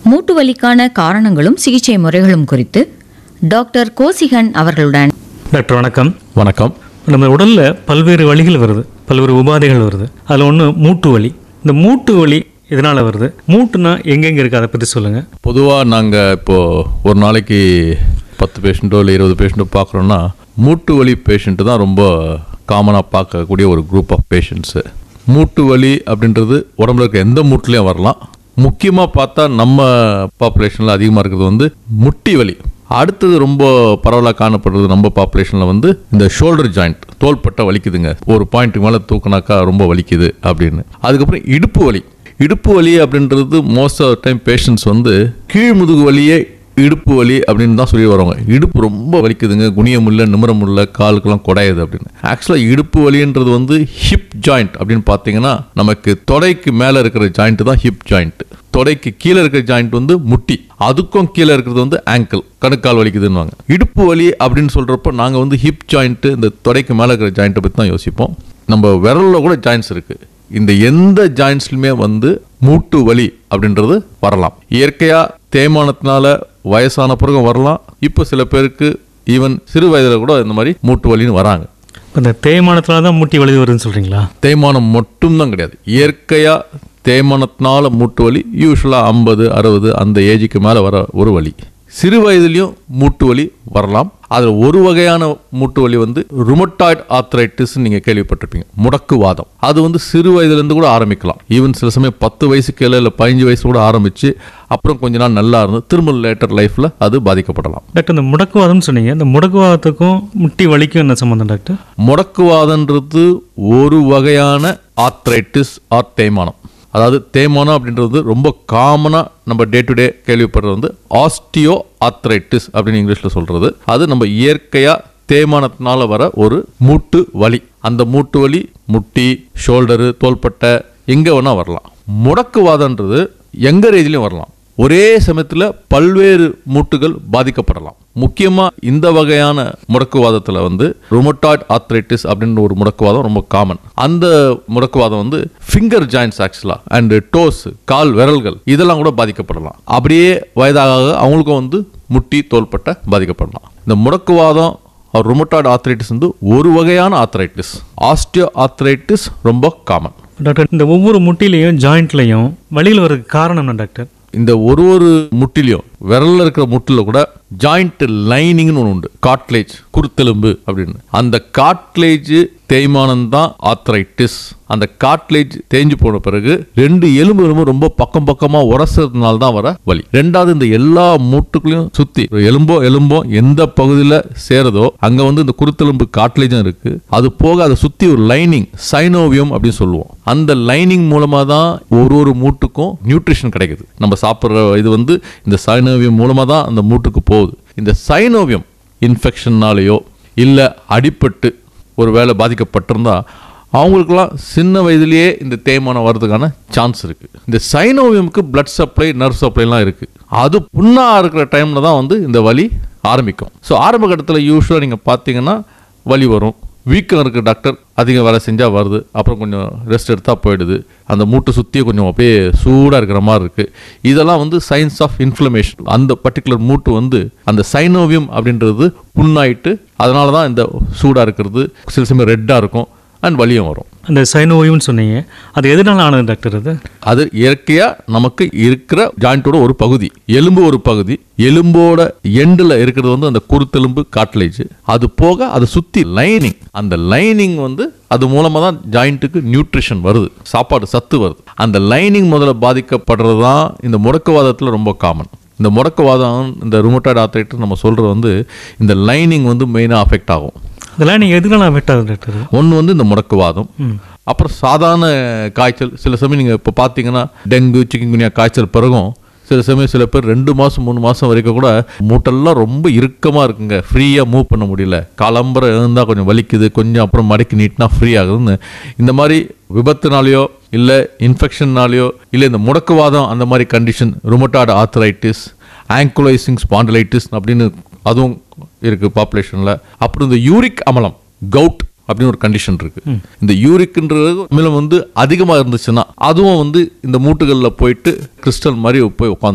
மூட்டு வலிக்கான காரணங்களும் சிகிச்சை முறைகளும் குறித்து டாக்டர் கோசிகன் அவர்களுடன் டாக்டர் வணக்கம் வணக்கம் நம்ம உடல்ல பல்வேறு வலிகள் வருது பல்வேறு உபாதைகள் வருது அதில் ஒன்று மூட்டு வலி இந்த மூட்டு வலி எதனால் வருது மூட்டுனா எங்கெங்கே இருக்குது அதை பற்றி சொல்லுங்கள் பொதுவாக நாங்கள் இப்போது ஒரு நாளைக்கு பத்து பேஷண்ட்டோ இல்லை இருபது பேஷண்ட்டோ பார்க்குறோன்னா மூட்டு வலி பேஷண்ட்டு தான் ரொம்ப காமனாக பார்க்கக்கூடிய ஒரு குரூப் ஆஃப் பேஷண்ட்ஸு மூட்டு வலி அப்படின்றது உடம்புல இருக்க எந்த மூட்டுலேயும் வரலாம் முக்கியமாக பார்த்தா நம்ம பாப்புலேஷனில் அதிகமாக இருக்கிறது வந்து முட்டி வலி அடுத்தது ரொம்ப பரவலாக காணப்படுறது நம்ம பாப்புலேஷனில் வந்து இந்த ஷோல்டர் ஜாயிண்ட் தோள்பட்டை வலிக்குதுங்க ஒரு பாயிண்ட்டுக்கு மேலே தூக்குனாக்கா ரொம்ப வலிக்குது அப்படின்னு அதுக்கப்புறம் இடுப்பு வலி இடுப்பு வலி அப்படின்றது மோஸ்ட் ஆஃப் டைம் பேஷண்ட்ஸ் வந்து கீழ் முதுகு வலியே இடுப்பு வலி அப்படின்னு தான் சொல்லி வருவாங்க இடுப்பு ரொம்ப வலிக்குதுங்க குனிய முடியல நிமிர முடியல காலுக்கெல்லாம் குடையுது அப்படின்னு ஆக்சுவலாக இடுப்பு வலின்றது வந்து ஹிப் ஜாயிண்ட் அப்படின்னு பார்த்தீங்கன்னா நமக்கு தொடைக்கு மேலே இருக்கிற ஜாயிண்ட் தான் ஹிப் ஜாயிண்ட் தொடைக்கு கீழே இருக்கிற ஜாயிண்ட் வந்து முட்டி அதுக்கும் கீழே இருக்கிறது வந்து ஆங்கிள் கணுக்கால் வலிக்குதுன்னுவாங்க இடுப்பு வலி அப்படின்னு சொல்கிறப்போ நாங்கள் வந்து ஹிப் ஜாயிண்ட்டு இந்த தொடைக்கு மேலே இருக்கிற ஜாயிண்ட்டை பற்றி தான் யோசிப்போம் நம்ம விரலில் கூட ஜாயிண்ட்ஸ் இருக்குது இந்த எந்த ஜாயின்ஸ்லையுமே வந்து மூட்டு வலி அப்படின்றது வரலாம் இயற்கையாக தேய்மானத்தினால வயசான பிறகு வரலாம் இப்போ சில பேருக்கு ஈவன் சிறு வயதில் கூட இந்த மாதிரி மூட்டு வலின்னு வராங்க இப்போ இந்த தேய்மானத்தில் தான் மூட்டி வலி வருதுன்னு சொல்கிறீங்களா தேய்மானம் மட்டும்தான் கிடையாது இயற்கையாக தேய்மானத்தினால மூட்டு வலி யூஸ்வலாக ஐம்பது அறுபது அந்த ஏஜுக்கு மேலே வர ஒரு வலி சிறு வயதிலையும் மூட்டு வலி வரலாம் அதில் ஒரு வகையான மூட்டு வலி வந்து ருமட்டாய்டு ஆர்த்ரைட்டிஸ் நீங்கள் கேள்விப்பட்டிருப்பீங்க முடக்குவாதம் அது வந்து சிறு வயதுலேருந்து கூட ஆரம்பிக்கலாம் ஈவன் சில சமயம் பத்து வயசுக்கு இல்லை இல்லை பதினஞ்சு வயசு கூட ஆரம்பித்து அப்புறம் கொஞ்ச நாள் நல்லா இருந்து திரும்ப லேட்டர் லைஃப்பில் அது பாதிக்கப்படலாம் டாக்டர் இந்த முடக்குவாதம்னு சொன்னீங்க இந்த முடக்குவாதத்துக்கும் முட்டி வலிக்கும் என்ன சம்மந்தம் டாக்டர் முடக்குவாதன்றது ஒரு வகையான ஆர்த்ரைட்டிஸ் ஆர் தேய்மானம் அதாவது தேய்மானம் அப்படின்றது ரொம்ப காமனாக நம்ம டே டு டே கேள்விப்படுறது வந்து ஆஸ்டியோ ஆர்த்ரைட்டிஸ் அப்படின்னு இங்கிலீஷில் சொல்கிறது அது நம்ம இயற்கையாக தேய்மானத்தினால வர ஒரு மூட்டு வலி அந்த மூட்டு வலி முட்டி ஷோல்டரு தோள்பட்டை எங்கே வேணால் வரலாம் முடக்குவாதன்றது எங்கர் ஏஜ்லையும் வரலாம் ஒரே சமயத்தில் பல்வேறு மூட்டுகள் பாதிக்கப்படலாம் முக்கியமாக இந்த வகையான முடக்குவாதத்தில் வந்து ருமட்டாய்ட் ஆர்த்ரைட்டிஸ் அப்படின்ற ஒரு முடக்குவாதம் ரொம்ப காமன் அந்த முடக்குவாதம் வந்து ஃபிங்கர் ஜாயின்ஸ் ஆக்சுவலாக அண்ட் டோஸ் கால் விரல்கள் இதெல்லாம் கூட பாதிக்கப்படலாம் அப்படியே வயதாக அவங்களுக்கும் வந்து முட்டி தோள்பட்டை பாதிக்கப்படலாம் இந்த முடக்குவாதம் ருமட்டாய்டு ஆர்த்ரைட்டிஸ் வந்து ஒரு வகையான ஆர்த்ரைட்டிஸ் ஆஸ்டியோ ஆர்த்ரைட்டிஸ் ரொம்ப காமன் டாக்டர் இந்த ஒவ்வொரு முட்டிலையும் ஜாயிண்ட்லையும் வலிகள் வர்றதுக்கு காரணம் என்ன டாக்டர் இந்த ஒரு ஒரு முட்டிலையும் விரல்ல இருக்கிற முட்டில் கூட ஜாயிண்ட் லைனிங்னு ஒன்று உண்டு காட்லேஜ் குருத்தெலும்பு அப்படின்னு அந்த காட்லேஜ் தேய்மானம் தான் ஆர்த்ரைட்டிஸ் அந்த காட்லேஜ் தேஞ்சு போன பிறகு ரெண்டு எலும்பு எலும்பு ரொம்ப பக்கம் பக்கமா உரசுறதுனால தான் வர வலி ரெண்டாவது இந்த எல்லா மூட்டுக்குள்ளயும் சுத்தி ஒரு எலும்போ எலும்போ எந்த பகுதியில் சேருதோ அங்க வந்து இந்த குருத்தெலும்பு காட்லேஜும் இருக்கு அது போக அதை சுத்தி ஒரு லைனிங் சைனோவியம் அப்படின்னு சொல்லுவோம் அந்த லைனிங் மூலமா தான் ஒரு ஒரு மூட்டுக்கும் நியூட்ரிஷன் கிடைக்குது நம்ம சாப்பிட்ற இது வந்து இந்த சைனோவியம் மூலமா தான் அந்த மூட்டுக்கு போகுது இந்த சைனோவியம் இன்ஃபெக்ஷன்னாலேயோ இல்லை அடிபட்டு ஒரு வேளை பாதிக்கப்பட்டிருந்தா அவங்களுக்கெல்லாம் சின்ன வயதிலேயே இந்த தேய்மானம் வர்றதுக்கான சான்ஸ் இருக்குது இந்த சைனோவியமுக்கு பிளட் சப்ளை நர்வ் சப்ளைலாம் இருக்குது அது புண்ணாக இருக்கிற டைமில் தான் வந்து இந்த வலி ஆரம்பிக்கும் ஸோ ஆரம்ப கட்டத்தில் யூஸ்வலாக நீங்கள் பார்த்தீங்கன்னா வலி வரும் வீக்கம் இருக்க டாக்டர் அதிகம் வேலை செஞ்சால் வருது அப்புறம் கொஞ்சம் ரெஸ்ட் எடுத்தால் போயிடுது அந்த மூட்டை சுற்றி கொஞ்சம் அப்படியே சூடாக இருக்கிற மாதிரி இருக்குது இதெல்லாம் வந்து சயின்ஸ் ஆஃப் இன்ஃப்ளமேஷன் அந்த பர்டிகுலர் மூட்டு வந்து அந்த சைனோவியம் அப்படின்றது புண்ணாயிட்டு அதனால தான் இந்த சூடாக இருக்கிறது சில சமயம் ரெட்டாக இருக்கும் அண்ட் வலியும் வரும் அந்த சைனோவியம்னு சொன்னீங்க அது எதனால ஆனது டாக்டர் அது அது இயற்கையாக நமக்கு இருக்கிற ஜாயிண்ட்டோட ஒரு பகுதி எலும்பு ஒரு பகுதி எலும்போட எண்டில் இருக்கிறது வந்து அந்த குருத்தெலும்பு காட்லேஜ் அது போக அதை சுற்றி லைனிங் அந்த லைனிங் வந்து அது மூலமாக தான் ஜாயிண்ட்டுக்கு நியூட்ரிஷன் வருது சாப்பாடு சத்து வருது அந்த லைனிங் முதல்ல பாதிக்கப்படுறது தான் இந்த முடக்குவாதத்தில் ரொம்ப காமன் இந்த முடக்குவாதம் இந்த ருமட்டாய்டு ஆர்த்ரைட்டிஸ் நம்ம சொல்கிறது வந்து இந்த லைனிங் வந்து மெயினாக அஃபெக்ட் ஆகும் இதெல்லாம் நீங்கள் எதுனால அஃபெக்ட் ஆகுது டாக்டர் ஒன்று வந்து இந்த முடக்குவாதம் அப்புறம் சாதாரண காய்ச்சல் சில சமயம் நீங்கள் இப்போ பார்த்தீங்கன்னா டெங்கு சிக்கன்குனியா காய்ச்சல் பிறகும் சில சமயம் சில பேர் ரெண்டு மாதம் மூணு மாதம் வரைக்கும் கூட மூட்டெல்லாம் ரொம்ப இறுக்கமாக இருக்குங்க ஃப்ரீயாக மூவ் பண்ண முடியல காலம்பரம் இருந்தால் கொஞ்சம் வலிக்குது கொஞ்சம் அப்புறம் மடக்கி நீட்டினா ஃப்ரீ ஆகுதுன்னு இந்த மாதிரி விபத்துனாலேயோ இல்லை இன்ஃபெக்ஷன்னாலேயோ இல்லை இந்த முடக்குவாதம் அந்த மாதிரி condition rheumatoid arthritis ankylosing spondylitis அப்படின்னு அதுவும் இருக்குது பாப்புலேஷனில் அப்புறம் இந்த யூரிக் அமலம் கவுட் அப்படின்னு ஒரு கண்டிஷன் இருக்கு இந்த யூரிக்ன்றது அமிலம் வந்து அதிகமாக இருந்துச்சுன்னா அதுவும் வந்து இந்த மூட்டுகளில் போயிட்டு கிறிஸ்டல் மாதிரி போய் உட்காந்துக்கும்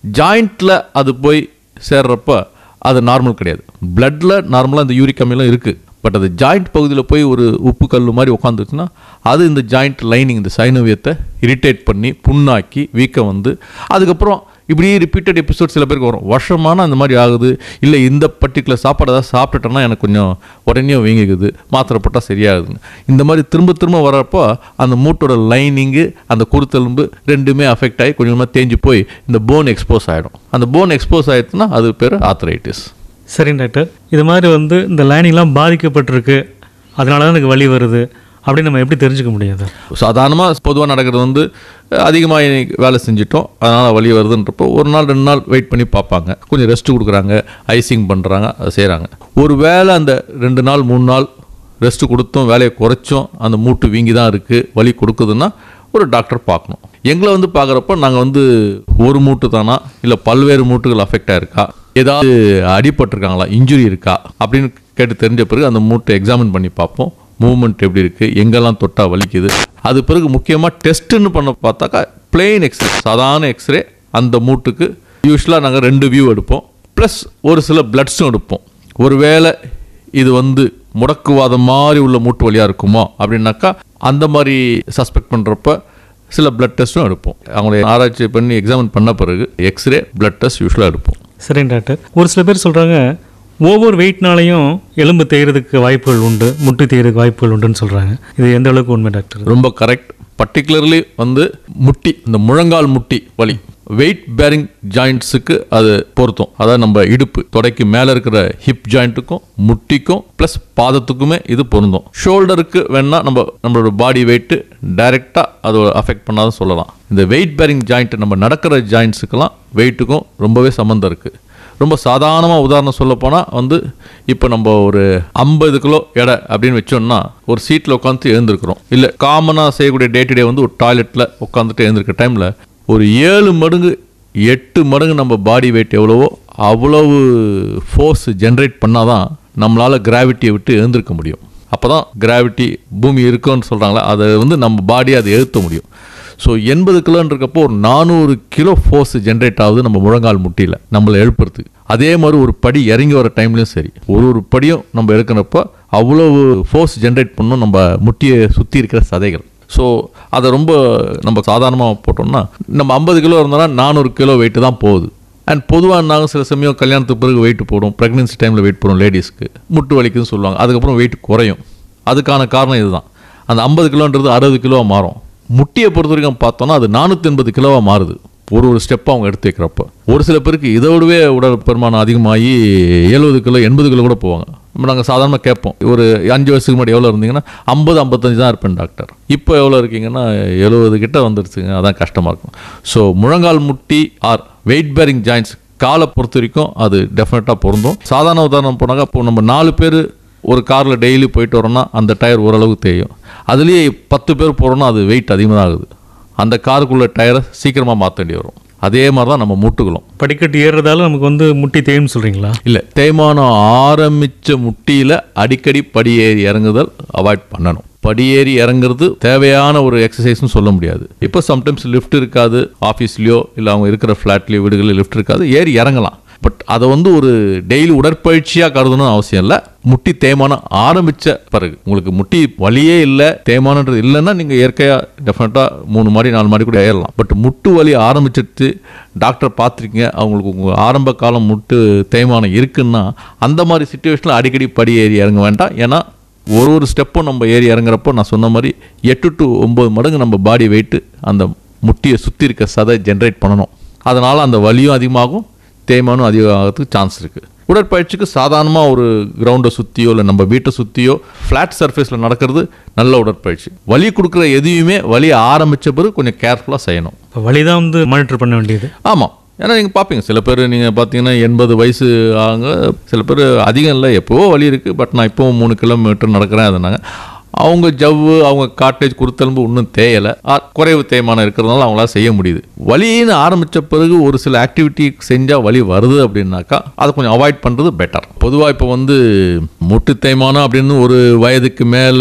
ஜாயிண்ட்டில் அது போய் சேர்றப்ப அது நார்மல் கிடையாது பிளட்ல நார்மலாக இந்த யூரிக் அமிலம் இருக்குது பட் அது ஜாயிண்ட் பகுதியில் போய் ஒரு உப்பு கல் மாதிரி உட்காந்துச்சுன்னா அது இந்த ஜாயிண்ட் லைனிங் இந்த சைனவியத்தை இரிட்டேட் பண்ணி புண்ணாக்கி வீக்கம் வந்து அதுக்கப்புறம் இப்படி ரிப்பீட்டட் எபிசோட் சில பேருக்கு வரும் வருஷமான அந்த மாதிரி ஆகுது இல்லை இந்த பர்டிகுலர் சாப்பாடு ஏதாவது சாப்பிட்டுட்டேன்னா எனக்கு கொஞ்சம் உடனே வீங்கிக்குது மாத்திரை போட்டால் சரியாகுதுங்க இந்த மாதிரி திரும்ப திரும்ப வரப்போ அந்த மூட்டோட லைனிங்கு அந்த குருத்தெலும்பு ரெண்டுமே அஃபெக்ட் ஆகி கொஞ்சமாக தேஞ்சு போய் இந்த போன் எக்ஸ்போஸ் ஆகிடும் அந்த போன் எக்ஸ்போஸ் ஆயிடுச்சுன்னா அது பேர் ஆத்தரைட்டிஸ் சரிங்க டாக்டர் இது மாதிரி வந்து இந்த லைனிங்லாம் பாதிக்கப்பட்டிருக்கு அதனால தான் எனக்கு வலி வருது அப்படின்னு நம்ம எப்படி தெரிஞ்சுக்க முடியாது சாதாரணமாக பொதுவாக நடக்கிறது வந்து அதிகமாக வேலை செஞ்சிட்டோம் அதனால் வலி வருதுன்றப்போ ஒரு நாள் ரெண்டு நாள் வெயிட் பண்ணி பார்ப்பாங்க கொஞ்சம் ரெஸ்ட் கொடுக்குறாங்க ஐசிங் பண்ணுறாங்க அதை செய்கிறாங்க ஒரு வேளை அந்த ரெண்டு நாள் மூணு நாள் ரெஸ்ட் கொடுத்தும் வேலையை குறைச்சும் அந்த மூட்டு வீங்கி தான் இருக்குது வலி கொடுக்குதுன்னா ஒரு டாக்டர் பார்க்கணும் எங்களை வந்து பார்க்குறப்ப நாங்கள் வந்து ஒரு மூட்டு தானா இல்லை பல்வேறு மூட்டுகள் அஃபெக்ட் ஆயிருக்கா ஏதாவது அடிபட்டிருக்காங்களா இன்ஜுரி இருக்கா அப்படின்னு கேட்டு தெரிஞ்ச பிறகு அந்த மூட்டை எக்ஸாமின் பண்ணி பார்ப்போம் மூவ்மெண்ட் எப்படி இருக்குது எங்கெல்லாம் தொட்டா வலிக்குது அது பிறகு முக்கியமாக டெஸ்ட்டுன்னு பண்ண பார்த்தாக்கா பிளெயின் எக்ஸ்ரே சாதாரண எக்ஸ்ரே அந்த மூட்டுக்கு யூஸ்வலாக நாங்கள் ரெண்டு வியூ எடுப்போம் ப்ளஸ் ஒரு சில பிளட்ஸும் எடுப்போம் ஒருவேளை இது வந்து முடக்குவாதம் மாதிரி உள்ள மூட்டு வலியாக இருக்குமோ அப்படின்னாக்கா அந்த மாதிரி சஸ்பெக்ட் பண்ணுறப்ப சில பிளட் டெஸ்ட்டும் எடுப்போம் அவங்களை ஆராய்ச்சி பண்ணி எக்ஸாமின் பண்ண பிறகு எக்ஸ்ரே பிளட் டெஸ்ட் யூஸ்வலாக எடுப்போம் சரிங்க டாக்டர் ஒரு சில பேர் சொல்கிறாங்க ஒவ்வொரு வெயிட்னாலையும் எலும்பு தேய்றதுக்கு வாய்ப்புகள் உண்டு முட்டு தேய்றதுக்கு வாய்ப்புகள் உண்டுன்னு சொல்கிறாங்க இது எந்த அளவுக்கு உண்மை டாக்டர் ரொம்ப கரெக்ட் பர்டிகுலர்லி வந்து முட்டி இந்த முழங்கால் முட்டி வலி வெயிட் பேரிங் ஜாயிண்ட்ஸுக்கு அது பொருத்தம் அதாவது நம்ம இடுப்பு தொடைக்கு மேலே இருக்கிற ஹிப் ஜாயிண்ட்டுக்கும் முட்டிக்கும் ப்ளஸ் பாதத்துக்குமே இது பொருந்தும் ஷோல்டருக்கு வேணா நம்ம நம்மளோட பாடி வெயிட்டு டைரெக்டாக அது அஃபெக்ட் பண்ணாதான் சொல்லலாம் இந்த வெயிட் பேரிங் ஜாயிண்ட் நம்ம நடக்கிற ஜாயிண்ட்ஸுக்கெல்லாம் வெயிட்டுக்கும் ரொம்பவே சம்மந்தம் இருக்குது ரொம்ப சாதாரணமாக உதாரணம் சொல்ல போனால் வந்து இப்போ நம்ம ஒரு ஐம்பது கிலோ எடை அப்படின்னு வச்சோம்னா ஒரு சீட்டில் உட்காந்து எழுந்திருக்கிறோம் இல்லை காமனாக செய்யக்கூடிய டே டு டே வந்து ஒரு டாய்லெட்டில் உட்காந்துட்டு எழுந்திருக்க டைமில் ஒரு ஏழு மடங்கு எட்டு மடங்கு நம்ம பாடி வெயிட் எவ்வளவோ அவ்வளவு ஃபோர்ஸ் ஜென்ரேட் பண்ணாதான் நம்மளால் கிராவிட்டியை விட்டு எழுந்திருக்க முடியும் அப்போ தான் கிராவிட்டி பூமி இருக்குன்னு சொல்கிறாங்களே அதை வந்து நம்ம பாடியை அதை எழுத்த முடியும் ஸோ எண்பது கிலோன்றக்கப்போ ஒரு நானூறு கிலோ ஃபோர்ஸ் ஜென்ரேட் ஆகுது நம்ம முழங்கால் முட்டியில் நம்மளை எழுப்புறதுக்கு அதே மாதிரி ஒரு படி இறங்கி வர டைம்லையும் சரி ஒரு ஒரு படியும் நம்ம எடுக்கிறப்ப அவ்வளவு ஃபோர்ஸ் ஜென்ரேட் பண்ணும் நம்ம முட்டியை சுற்றி இருக்கிற சதைகள் ஸோ அதை ரொம்ப நம்ம சாதாரணமாக போட்டோம்னா நம்ம ஐம்பது கிலோ இருந்தோம்னா நானூறு கிலோ வெயிட்டு தான் போகுது அண்ட் பொதுவாக நாங்கள் சில சமயம் கல்யாணத்துக்கு பிறகு வெயிட் போடும் ப்ரெக்னென்சி டைமில் வெயிட் போடும் லேடிஸ்க்கு முட்டு வலிக்குன்னு சொல்லுவாங்க அதுக்கப்புறம் வெயிட் குறையும் அதுக்கான காரணம் இதுதான் அந்த ஐம்பது கிலோன்றது அறுபது கிலோவாக மாறும் முட்டியை பொறுத்த வரைக்கும் பார்த்தோம்னா அது நானூற்றி எண்பது கிலோவாக மாறுது ஒரு ஒரு ஸ்டெப்பாக அவங்க எடுத்து வைக்கிறப்ப ஒரு சில பேருக்கு இதை விடவே உடல் பெருமானம் அதிகமாகி எழுபது கிலோ எண்பது கிலோ கூட போவாங்க நம்ம நாங்கள் சாதாரணமாக கேட்போம் ஒரு அஞ்சு வருஷத்துக்கு முன்னாடி எவ்வளோ இருந்தீங்கன்னா ஐம்பது ஐம்பத்தஞ்சு தான் இருப்பேன் டாக்டர் இப்போ எவ்வளோ இருக்கீங்கன்னா எழுபது கிட்ட வந்துருச்சுங்க அதான் கஷ்டமாக இருக்கும் ஸோ முழங்கால் முட்டி ஆர் வெயிட் பேரிங் ஜாயின்ஸ் காலை பொறுத்த வரைக்கும் அது டெஃபினட்டாக பொருந்தும் சாதாரண உதாரணம் போனாக்கா இப்போ நம்ம நாலு பேர் ஒரு காரில் டெய்லி போயிட்டு வரோம்னா அந்த டயர் ஓரளவுக்கு தேயும் அதுலேயே பத்து பேர் போகிறோம்னா அது வெயிட் அதிகமாக தான் ஆகுது அந்த காருக்குள்ள டயரை சீக்கிரமாக மாற்ற வேண்டி வரும் அதே மாதிரி தான் நம்ம முட்டுகளும் படிக்கட்டு ஏறுறதால நமக்கு வந்து முட்டி தேய்ன்னு சொல்கிறீங்களா இல்லை தேய்மானம் ஆரம்பித்த முட்டியில் அடிக்கடி படியேறி இறங்குதல் அவாய்ட் பண்ணணும் படியேறி இறங்குறது தேவையான ஒரு எக்ஸசைஸ்னு சொல்ல முடியாது இப்போ சம்டைம்ஸ் லிஃப்ட் இருக்காது ஆஃபீஸ்லேயோ இல்லை அவங்க இருக்கிற ஃப்ளாட்லேயோ வீடுகளில் லிஃப்ட் இருக்காது ஏறி இறங்கலாம் பட் அதை வந்து ஒரு டெய்லி உடற்பயிற்சியாக கருதணும்னு அவசியம் இல்லை முட்டி தேய்மானம் ஆரம்பித்த பிறகு உங்களுக்கு முட்டி வலியே இல்லை தேய்மானன்றது இல்லைன்னா நீங்கள் இயற்கையாக டெஃபினட்டாக மூணு மாடி நாலு மாடி கூட ஏறலாம் பட் முட்டு வலி ஆரம்பிச்சிட்டு டாக்டர் பார்த்துருக்கீங்க அவங்களுக்கு உங்கள் ஆரம்ப காலம் முட்டு தேய்மானம் இருக்குன்னா அந்த மாதிரி சுச்சுவேஷனில் அடிக்கடி படி ஏறி இறங்க வேண்டாம் ஏன்னா ஒரு ஒரு ஸ்டெப்பும் நம்ம ஏறி இறங்குறப்போ நான் சொன்ன மாதிரி எட்டு டு ஒம்பது மடங்கு நம்ம பாடி வெயிட்டு அந்த முட்டியை சுற்றி இருக்க சதை ஜென்ரேட் பண்ணணும் அதனால் அந்த வலியும் அதிகமாகும் தேய்மானம் அதிகமாகிறதுக்கு சான்ஸ் இருக்குது உடற்பயிற்சிக்கு சாதாரணமாக ஒரு கிரவுண்டை சுற்றியோ இல்லை நம்ம வீட்டை சுற்றியோ ஃப்ளாட் சர்ஃபேஸில் நடக்கிறது நல்ல உடற்பயிற்சி வலி கொடுக்குற எதையுமே வலி ஆரம்பித்த பிறகு கொஞ்சம் கேர்ஃபுல்லாக செய்யணும் இப்போ வலி தான் வந்து மானிட்டர் பண்ண வேண்டியது ஆமாம் ஏன்னா நீங்கள் பார்ப்பீங்க சில பேர் நீங்கள் பார்த்தீங்கன்னா எண்பது வயசு ஆகுங்க சில பேர் அதிகம் இல்லை எப்போவோ வலி இருக்குது பட் நான் இப்போவும் மூணு கிலோமீட்டர் நடக்கிறேன் அதுனாங்க அவங்க ஜவ்வு அவங்க காட்டேஜ் குருத்தெலும்பு இன்னும் தேயலை ஆ, குறைவு தேய்மானம் இருக்கிறதுனால அவங்களால செய்ய முடியுது வலின்னு ஆரம்பித்த பிறகு ஒரு சில ஆக்டிவிட்டி செஞ்சால் வலி வருது அப்படின்னாக்கா அதை கொஞ்சம் அவாய்ட் பண்ணுறது பெட்டர் பொதுவாக இப்போ வந்து முட்டு தேய்மானம் அப்படின்னு ஒரு வயதுக்கு மேலே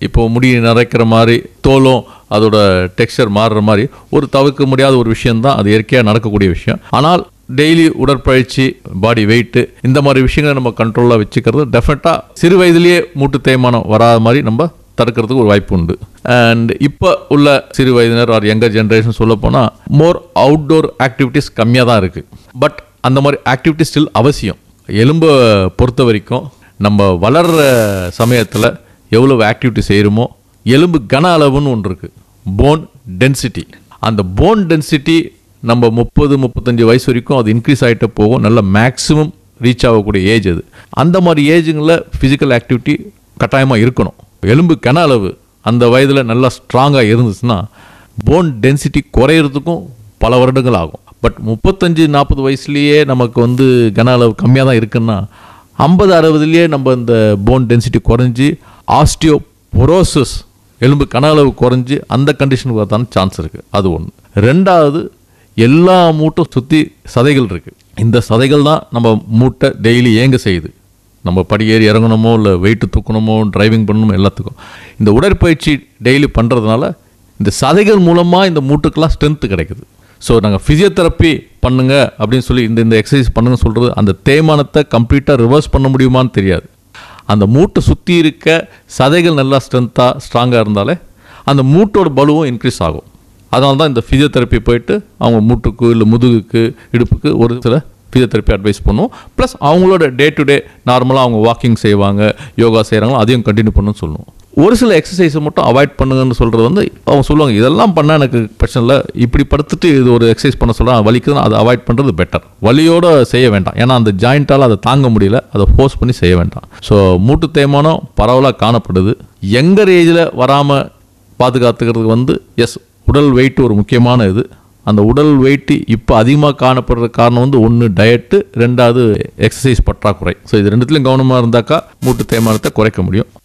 இப்போ முடி நரைக்கிற மாதிரி தோலும் அதோட டெக்ஸ்சர் மாறுற மாதிரி ஒரு தவிர்க்க முடியாத ஒரு விஷயம்தான் அது இயற்கையாக நடக்கக்கூடிய விஷயம் ஆனால் டெய்லி உடற்பயிற்சி பாடி வெயிட்டு இந்த மாதிரி விஷயங்களை நம்ம கண்ட்ரோலாக வச்சுக்கிறது டெஃபினட்டாக சிறு வயதிலேயே மூட்டு தேய்மானம் வராத மாதிரி நம்ம தடுக்கிறதுக்கு ஒரு வாய்ப்பு உண்டு அண்ட் இப்போ உள்ள சிறு வயதினர் ஆர் யங்கர் ஜென்ரேஷன் சொல்ல போனால் மோர் அவுட்டோர் ஆக்டிவிட்டீஸ் கம்மியாக தான் இருக்குது பட் அந்த மாதிரி ஆக்டிவிட்டி ஸ்டில் அவசியம் எலும்பை பொறுத்த வரைக்கும் நம்ம வளர்கிற சமயத்தில் எவ்வளவு ஆக்டிவிட்டி செய்கிறோமோ எலும்பு கன அளவுன்னு ஒன்று இருக்குது போன் டென்சிட்டி அந்த போன் டென்சிட்டி நம்ம முப்பது முப்பத்தஞ்சு வயசு வரைக்கும் அது இன்க்ரீஸ் ஆகிட்டே போகும் நல்ல மேக்ஸிமம் ரீச் ஆகக்கூடிய ஏஜ் அது அந்த மாதிரி ஏஜுங்களில் ஃபிசிக்கல் ஆக்டிவிட்டி கட்டாயமாக இருக்கணும் எலும்பு கன அளவு அந்த வயதில் நல்லா ஸ்ட்ராங்காக இருந்துச்சுன்னா போன் டென்சிட்டி குறையிறதுக்கும் பல வருடங்கள் ஆகும் பட் முப்பத்தஞ்சு நாற்பது வயசுலேயே நமக்கு வந்து கன அளவு கம்மியாக தான் இருக்குன்னா ஐம்பது அறுபதுலேயே நம்ம இந்த போன் டென்சிட்டி குறைஞ்சி ஆஸ்டியோபொரோசிஸ் எலும்பு கன அளவு குறைஞ்சி அந்த கண்டிஷனுக்கு வரதான சான்ஸ் இருக்குது அது ஒன்று ரெண்டாவது எல்லா மூட்டும் சுற்றி சதைகள் இருக்குது இந்த சதைகள் தான் நம்ம மூட்டை டெய்லி ஏங்க செய்யுது நம்ம படியேறி இறங்கணுமோ இல்லை வெயிட்டு தூக்கணுமோ டிரைவிங் பண்ணணுமோ எல்லாத்துக்கும் இந்த உடற்பயிற்சி டெய்லி பண்ணுறதுனால இந்த சதைகள் மூலமாக இந்த மூட்டுக்கெல்லாம் ஸ்ட்ரென்த்து கிடைக்குது ஸோ நாங்கள் ஃபிசியோதெரப்பி பண்ணுங்க அப்படின்னு சொல்லி இந்த இந்த எக்ஸசைஸ் பண்ணுங்க சொல்கிறது அந்த தேய்மானத்தை கம்ப்ளீட்டாக ரிவர்ஸ் பண்ண முடியுமான்னு தெரியாது அந்த மூட்டை சுற்றி இருக்க சதைகள் நல்லா ஸ்ட்ரென்த்தாக ஸ்ட்ராங்காக இருந்தாலே அந்த மூட்டோட பலுவும் இன்க்ரீஸ் ஆகும் அதனால தான் இந்த ஃபிசியோதெரப்பி போயிட்டு அவங்க மூட்டுக்கு இல்லை முதுகுக்கு இடுப்புக்கு ஒரு சில ஃபிசியோதெரப்பி அட்வைஸ் பண்ணுவோம் ப்ளஸ் அவங்களோட டே டு டே நார்மலாக அவங்க வாக்கிங் செய்வாங்க யோகா செய்கிறாங்களோ அதையும் கண்டினியூ பண்ணணும்னு சொல்லுவோம் ஒரு சில எக்ஸசைஸை மட்டும் அவாய்ட் பண்ணுங்கன்னு சொல்கிறது வந்து அவங்க சொல்லுவாங்க இதெல்லாம் பண்ணால் எனக்கு பிரச்சனை இல்லை இப்படி படுத்துட்டு இது ஒரு எக்ஸசைஸ் பண்ண சொல்கிறாங்க வலிக்குதுன்னா அதை அவாய்ட் பண்ணுறது பெட்டர் வலியோடு செய்ய வேண்டாம் ஏன்னா அந்த ஜாயிண்ட்டால் அதை தாங்க முடியல அதை ஃபோர்ஸ் பண்ணி செய்ய வேண்டாம் ஸோ மூட்டு தேய்மானம் பரவலாக காணப்படுது யங்கர் ஏஜில் வராமல் பாதுகாத்துக்கிறதுக்கு வந்து எஸ் உடல் வெயிட் ஒரு முக்கியமான இது அந்த உடல் வெயிட் இப்போ அதிகமாக காணப்படுற காரணம் வந்து ஒன்று டயட்டு ரெண்டாவது எக்ஸசைஸ் பற்றாக்குறை ஸோ இது ரெண்டுத்துலையும் கவனமாக இருந்தாக்கா மூட்டு தேய்மானத்தை குறைக்க முடியும்